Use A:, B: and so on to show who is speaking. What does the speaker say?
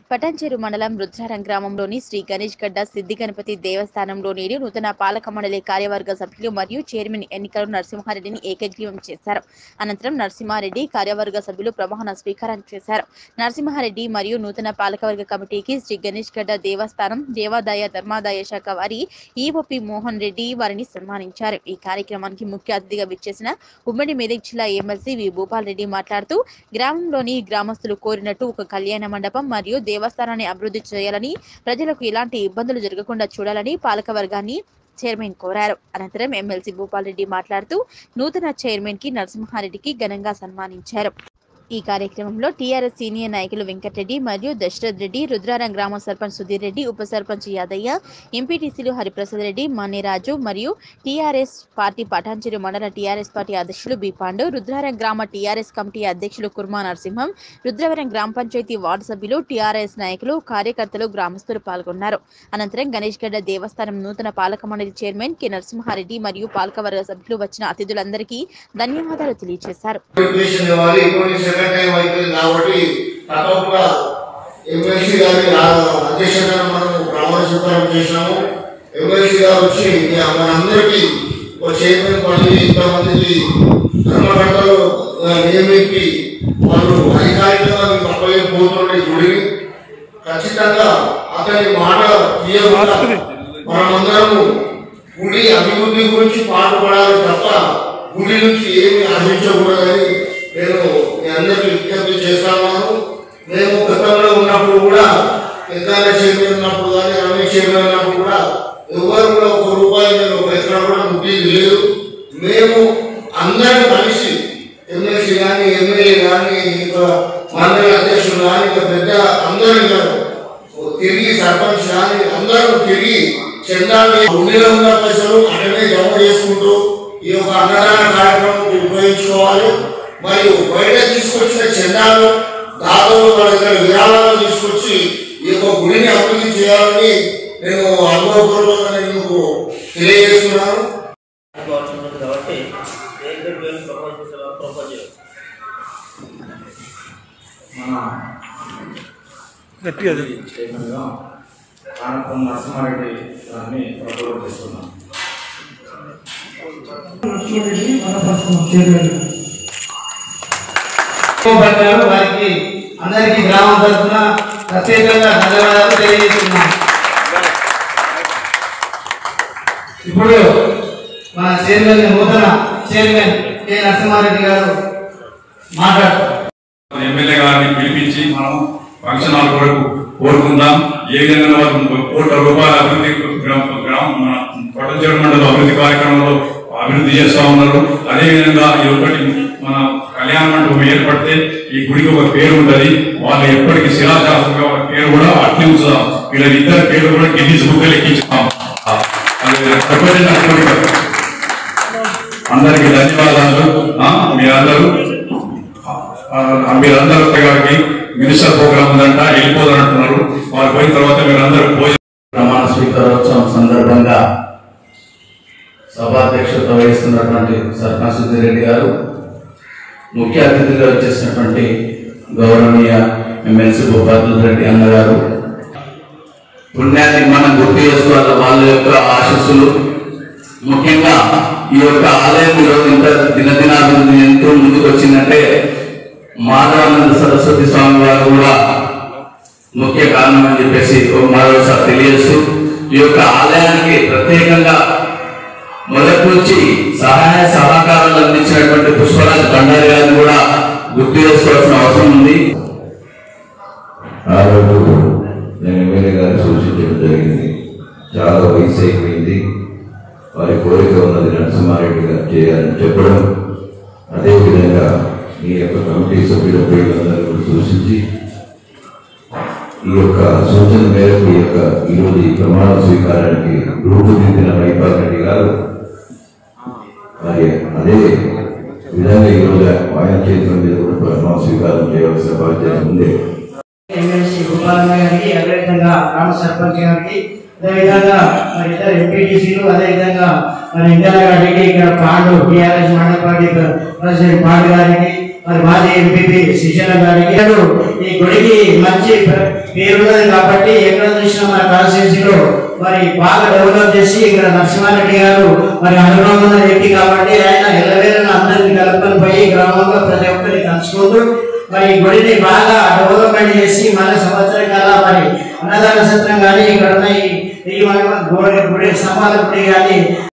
A: పటాన్చెరు మండలం రుద్రారం గ్రామంలోని శ్రీ గణేష్ గడ్డ సిద్ధి గణపతి దేవస్థానంలో నేడు నూతన పాలక మండలి కార్యవర్గ సభ్యులు మరియు చైర్మన్ ఎన్నికలు నరసింహారెడ్డిని ఏకగ్రీవం చేశారు అనంతరం నరసింహారెడ్డి కార్యవర్గ సభ్యులు ప్రమాణ స్వీకారం చేశారు నరసింహారెడ్డి మరియు నూతన పాలకవర్గ కమిటీకి శ్రీ గణేష్ గడ్డ దేవస్థానం దేవాదాయ ధర్మాదాయ శాఖ వారి ఈఓపి మోహన్ రెడ్డి వారిని సన్మానించారు ఈ కార్యక్రమానికి ముఖ్య అతిథిగా విచ్చేసిన ఉమ్మడి మెదక్ జిల్లా ఎమ్మెల్సీ వి భూపాల్ రెడ్డి మాట్లాడుతూ గ్రామంలోని గ్రామస్తులు కోరినట్టు ఒక కళ్యాణ మండపం మరియు దేవస్థానాన్ని అభివృద్ధి చేయాలని ప్రజలకు ఎలాంటి ఇబ్బందులు జరగకుండా చూడాలని పాలకవర్గాన్ని చైర్మన్ కోరారు అనంతరం ఎమ్మెల్సీ భూపాల్ రెడ్డి మాట్లాడుతూ నూతన చైర్మన్ కి నరసింహారెడ్డికి ఘనంగా సన్మానించారు ఈ కార్యక్రమంలో టీఆర్ఎస్ సీనియర్ నాయకులు వెంకటరెడ్డి మరియు దశరథ్ రెడ్డి రుద్రారం గ్రామ సర్పంచ్ సుధీర్ రెడ్డి ఉప సర్పంచ్ యాదయ్య ఎంపీటీసీలు హరిప్రసాద్ రెడ్డి మన్నిరాజు మరియు టీఆర్ఎస్ పార్టీ పటాన్చెరు మండల టీఆర్ఎస్ పార్టీ అధ్యక్షులు బి పాండు రుద్రారం గ్రామ టీఆర్ఎస్ కమిటీ అధ్యక్షులు కుర్మా నరసింహం రుద్రవరం గ్రామ పంచాయతీ వార్డు సభ్యులు టీఆర్ఎస్ నాయకులు కార్యకర్తలు గ్రామస్తులు పాల్గొన్నారు అనంతరం గణేష్ గడ్డ దేవస్థానం నూతన పాలక మండలి చైర్మన్ కె నరసింహారెడ్డి మరియు పాలకవర్గ సభ్యులు వచ్చిన అతిథులందరికీ ధన్యవాదాలు తెలియజేశారు
B: నోటిఫికేషన్ ఇవ్వాలి ఇప్పుడు సెకండ్ టైం అయిపోయింది కాబట్టి తప్పకుండా ఎమ్మెల్సీ గారి ఆ- అధ్యక్షతన మనం ప్రమాణ స్వీకారం చేసినాము ఎమ్మెల్సీ గారు వచ్చి మీ- మనందరికీ ఒక చైర్మన్ పదవి ఇంతమందికి ధర్మకర్తలు ఆ, నియమించి వాళ్ళు అధికారికంగా మీకు అప్పలేకపోతుండే గుడిని ఖచ్చితంగా అతని మాట తీయకుండా మనమందరము గుడి అభివృద్ధి గురించి పాటుపడాలి తప్ప గుడి నుంచి ఏమి ఆశించకూడదని నేను మీ అందరికీ విజ్ఞప్తి చేస్తాను మేము గతంలో ఉన్నప్పుడు కూడా పెద్దాల చైర్మన్ ఉన్నప్పుడు కానీ రమేష్ చైర్మన్ ఉన్నప్పుడు కూడా ఎవరు కూడా ఒక రూపాయి మేము ఎక్కడ కూడా ముట్టింది లేదు మేము అందరం కలిసి ఎమ్మెల్సీ కానీ ఎమ్మెల్యే కానీ ఇంకా మండలి అధ్యక్షులు కానీ ఇంకా పెద్ద అందరూ ఇంకా తిరిగి సర్పంచ్ కానీ అందరూ తిరిగి చందాలు ఉండిలో ఉన్న పైసలు అక్కడనే జమ చేసుకుంటూ ఈ యొక్క అన్నదాన కార్యక్రమం ఉపయోగించుకోవాలి మరియు బయట తీసుకొచ్చిన చందాలు దాదాపు వాళ్ళ దగ్గర విరాళాలు తీసుకొచ్చి ఈ యొక్క గుడిని అభివృద్ధి చేయాలని నేను అనుభవపూర్వకంగా నేను మీకు తెలియజేస్తున్నాను
C: కావాల్సి ఉంటుంది కాబట్టి ఏ గ్రేడ్ వేలు ప్రపోజ్ చేసే ప్రపోజ్ చేయవచ్చు
D: మన చైర్మన్గా ఆనందం నరసింహారెడ్డి గారిని ప్రపోజ్ చేస్తున్నాం
E: పట్టారు వారికి అందరికీ గ్రామం తరఫున ప్రత్యేకంగా ధన్యవాదాలు తెలియజేస్తున్నాం ఇప్పుడు మన చైర్మన్ నూతన చైర్మన్ కె నరసింహారెడ్డి గారు మాట్లాడుతారు
F: ఎమ్మెల్యే గారిని పిలిపించి మనం ఫంక్షన్ హాల్ కొరకు కోరుకుందాం ఏ విధంగా వారు కోట్ల రూపాయల అభివృద్ధి గ్రామ గ్రామ మన పట్టచేరు మండల అభివృద్ధి కార్యక్రమంలో అభివృద్ధి చేస్తా ఉన్నారు అదే విధంగా ఈ ఒకటి మన కళ్యాణ మండపం ఏర్పడితే ఈ గుడికి ఒక పేరు ఉంటది వాళ్ళు ఎప్పటికీ శిలాశాసనంగా వాళ్ళ పేరు కూడా అట్లే ఉంచుదాం వీళ్ళ ఇద్దరు పేరు కూడా గిన్నీస్ బుక్ లెక్కించుతాం అది ప్రపంచం కోరిక అందరికీ ధన్యవాదాలు ఆ, మీరందరూ ఆ, మీరందరూ గారికి మినిస్టర్ ప్రోగ్రామ్ ఉందంట వెళ్ళిపోదంటున్నారు వారు పోయిన తర్వాత మీరందరూ పోయి
D: ప్రమాణ స్వీకారోత్సవం సందర్భంగా సభాధ్యక్షత వహిస్తున్నటువంటి సర్పంచ్ సుధీర్ రెడ్డి గారు ముఖ్య అతిథిగా వచ్చేసినటువంటి గౌరవనీయ ఎమ్మెల్సీ భూపాల్ రెడ్డి అన్నగారు పుణ్యాన్ని మనం గుర్తు చేసుకోవాలి వాళ్ళ యొక్క ఆశస్సులు ముఖ్యంగా ఈ యొక్క ఆలయం ఈరోజు ఇంత దినదినాభివృద్ధి ఎంతో ముందుకు వచ్చిందంటే మాధవానంద సరస్వతి స్వామి వారు కూడా ముఖ్య కారణం అని చెప్పేసి ఓ మరోసారి తెలియజేస్తూ ఈ యొక్క ఆలయానికి ప్రత్యేకంగా మొదటి నుంచి సహాయ సహకారాలు అందించినటువంటి పుష్పరాజ్ భండారి గారిని కూడా గుర్తు చేసుకోవాల్సిన అవసరం ఉంది
G: ఆ రోజు నేను ఎమ్మెల్యే గారిని సూచించడం జరిగింది చాలా వయసు అయిపోయింది వారి కోరిక ఉన్నది నరసింహారెడ్డి గారు చేయాలని చెప్పడం అదేవిధంగా మీ యొక్క కమిటీ సభ్యుల వీళ్ళందరూ కూడా సూచించి ఈ యొక్క సూచన మేరకు ఈ యొక్క ఈరోజు ఈ ప్రమాణ స్వీకారానికి రూపుదిద్దిన మైపాల్ రెడ్డి గారు మరి అదే విధంగా ఈరోజు ఆయన చేతుల మీద కూడా ప్రమాణ స్వీకారం చేయవలసిన బాధ్యత ఉంది
E: ఎమ్మెల్సీ గోపాలన్న గారికి అదేవిధంగా గ్రామ సర్పంచ్ గారికి అదేవిధంగా మరి ఇతర ఎంపీటీసీలు అదేవిధంగా మన ఇందిరా గారికి ఇక్కడ పాండు టీఆర్ఎస్ మండల పార్టీ ప్రెసిడెంట్ పాండు గారికి మరి మాజీ ఎంపీపీ శ్రీశైలం గారికి ఇతడు ఈ గుడికి మంచి ప్ర- పేరున్నది కాబట్టి ఎక్కడ చూసినా మన కాన్స్టిట్యూన్సీలో మరి బాగా డెవలప్ చేసి ఇక్కడ నరసింహారెడ్డి గారు మరి అనుభవం ఉన్న వ్యక్తి కాబట్టి ఆయన ఎల్లవేళ అందరినీ కలుపుకొని పోయి గ్రామంలో ప్రతి ఒక్కరిని కలుసుకుంటూ మరి ఈ గుడిని బాగా డెవలప్మెంట్ చేసి మన సంవత్సరం కల్లా మరి అన్నదాన సత్రం కానీ ఇక్కడ ఉన్న ఈ ఈ మన గుడి గుడి స్తంభాల గుడి కానీ